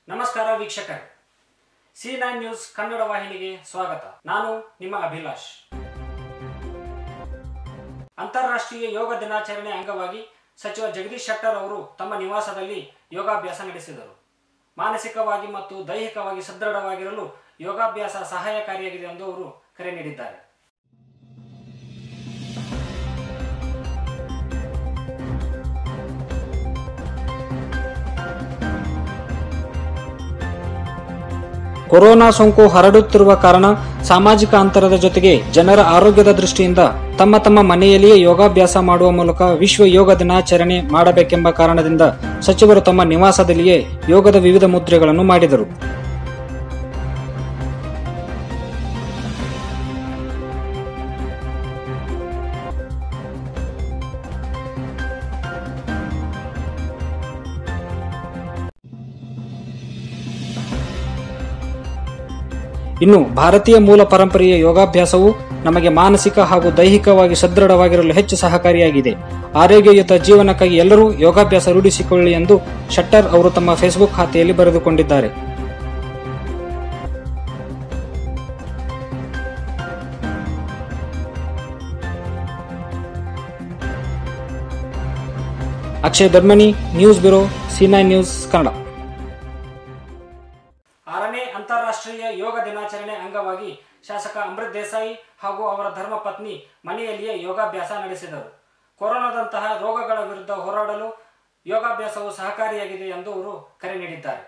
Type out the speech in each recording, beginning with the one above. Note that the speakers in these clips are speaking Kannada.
ನಮಸ್ಕಾರ ವೀಕ್ಷಕರೇ ಸಿ ನೈನ್ ನ್ಯೂಸ್ ಕನ್ನಡ ವಾಹಿನಿಗೆ ಸ್ವಾಗತ ನಾನು ನಿಮ್ಮ ಅಭಿಲಾಷ್ ಅಂತಾರಾಷ್ಟ್ರೀಯ ಯೋಗ ದಿನಾಚರಣೆ ಅಂಗವಾಗಿ ಸಚಿವ ಜಗದೀಶ್ ಶೆಟ್ಟರ್ ಅವರು ತಮ್ಮ ನಿವಾಸದಲ್ಲಿ ಯೋಗಾಭ್ಯಾಸ ನಡೆಸಿದರು ಮಾನಸಿಕವಾಗಿ ಮತ್ತು ದೈಹಿಕವಾಗಿ ಸದೃಢವಾಗಿರಲು ಯೋಗಾಭ್ಯಾಸ ಸಹಾಯಕಾರಿಯಾಗಿದೆ ಎಂದು ಅವರು ಕರೆ ನೀಡಿದ್ದಾರೆ ಕೊರೋನಾ ಸೋಂಕು ಹರಡುತ್ತಿರುವ ಕಾರಣ ಸಾಮಾಜಿಕ ಅಂತರದ ಜೊತೆಗೆ ಜನರ ಆರೋಗ್ಯದ ದೃಷ್ಟಿಯಿಂದ ತಮ್ಮ ತಮ್ಮ ಮನೆಯಲ್ಲಿಯೇ ಯೋಗಾಭ್ಯಾಸ ಮಾಡುವ ಮೂಲಕ ವಿಶ್ವ ಯೋಗ ದಿನಾಚರಣೆ ಮಾಡಬೇಕೆಂಬ ಕಾರಣದಿಂದ ಸಚಿವರು ತಮ್ಮ ನಿವಾಸದಲ್ಲಿಯೇ ಯೋಗದ ವಿವಿಧ ಮುದ್ರೆಗಳನ್ನು ಮಾಡಿದರು ಇನ್ನು ಭಾರತೀಯ ಮೂಲ ಪರಂಪರೆಯ ಯೋಗಾಭ್ಯಾಸವು ನಮಗೆ ಮಾನಸಿಕ ಹಾಗೂ ದೈಹಿಕವಾಗಿ ಸದೃಢವಾಗಿರಲು ಹೆಚ್ಚು ಸಹಕಾರಿಯಾಗಿದೆ ಆರೋಗ್ಯಯುತ ಜೀವನಕ್ಕಾಗಿ ಎಲ್ಲರೂ ಯೋಗಾಭ್ಯಾಸ ರೂಢಿಸಿಕೊಳ್ಳಿ ಎಂದು ಶಟ್ಟರ್ ಅವರು ತಮ್ಮ ಫೇಸ್ಬುಕ್ ಖಾತೆಯಲ್ಲಿ ಬರೆದುಕೊಂಡಿದ್ದಾರೆ Akshay Dodmani news bureau C nine news Kannada ಆರನೇ ಅಂತಾರಾಷ್ಟ್ರೀಯ ಯೋಗ ದಿನಾಚರಣೆ ಅಂಗವಾಗಿ ಶಾಸಕ ಅಮೃತ್ ದೇಸಾಯಿ ಹಾಗೂ ಅವರ ಧರ್ಮಪತ್ನಿ ಮನೆಯಲ್ಲಿಯೇ ಯೋಗಾಭ್ಯಾಸ ನಡೆಸಿದರು ಕೊರೋನಾದಂತಹ ರೋಗಗಳ ವಿರುದ್ಧ ಹೋರಾಡಲು ಯೋಗಾಭ್ಯಾಸವು ಸಹಕಾರಿಯಾಗಿದೆ ಎಂದು ಅವರು ಕರೆ ನೀಡಿದ್ದಾರೆ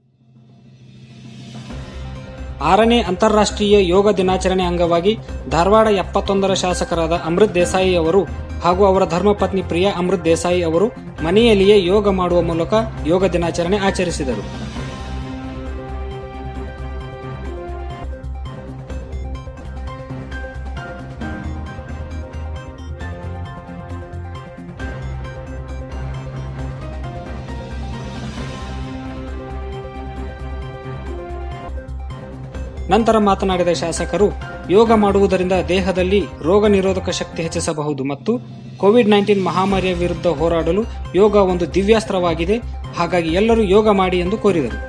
ಆರನೇ ಅಂತಾರಾಷ್ಟ್ರೀಯ ಯೋಗ ದಿನಾಚರಣೆ ಅಂಗವಾಗಿ ಧಾರವಾಡ ಎಪ್ಪತ್ತೊಂದರ ಶಾಸಕರಾದ ಅಮೃತ್ ದೇಸಾಯಿ ಅವರು ಹಾಗೂ ಅವರ ಧರ್ಮಪತ್ನಿ ಪ್ರಿಯಾ ಅಮೃತ್ ದೇಸಾಯಿ ಅವರು ಮನೆಯಲ್ಲಿಯೇ ಯೋಗ ಮಾಡುವ ಮೂಲಕ ಯೋಗ ದಿನಾಚರಣೆ ಆಚರಿಸಿದರು ನಂತರ ಮಾತನಾಡಿದ ಶಾಸಕರು ಯೋಗ ಮಾಡುವುದರಿಂದ ದೇಹದಲ್ಲಿ ರೋಗ ನಿರೋಧಕ ಶಕ್ತಿ ಹೆಚ್ಚಿಸಬಹುದು ಮತ್ತು ಕೋವಿಡ್ ನೈನ್ಟೀನ್ ಮಹಾಮಾರಿಯ ವಿರುದ್ಧ ಹೋರಾಡಲು ಯೋಗ ಒಂದು ದಿವ್ಯಾಸ್ತ್ರವಾಗಿದೆ ಹಾಗಾಗಿ ಎಲ್ಲರೂ ಯೋಗ ಮಾಡಿ ಎಂದು ಕೋರಿದರು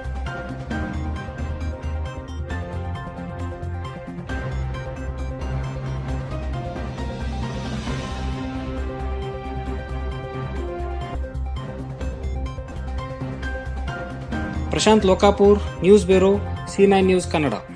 Prashant Lokapur news bureau C nine news Kannada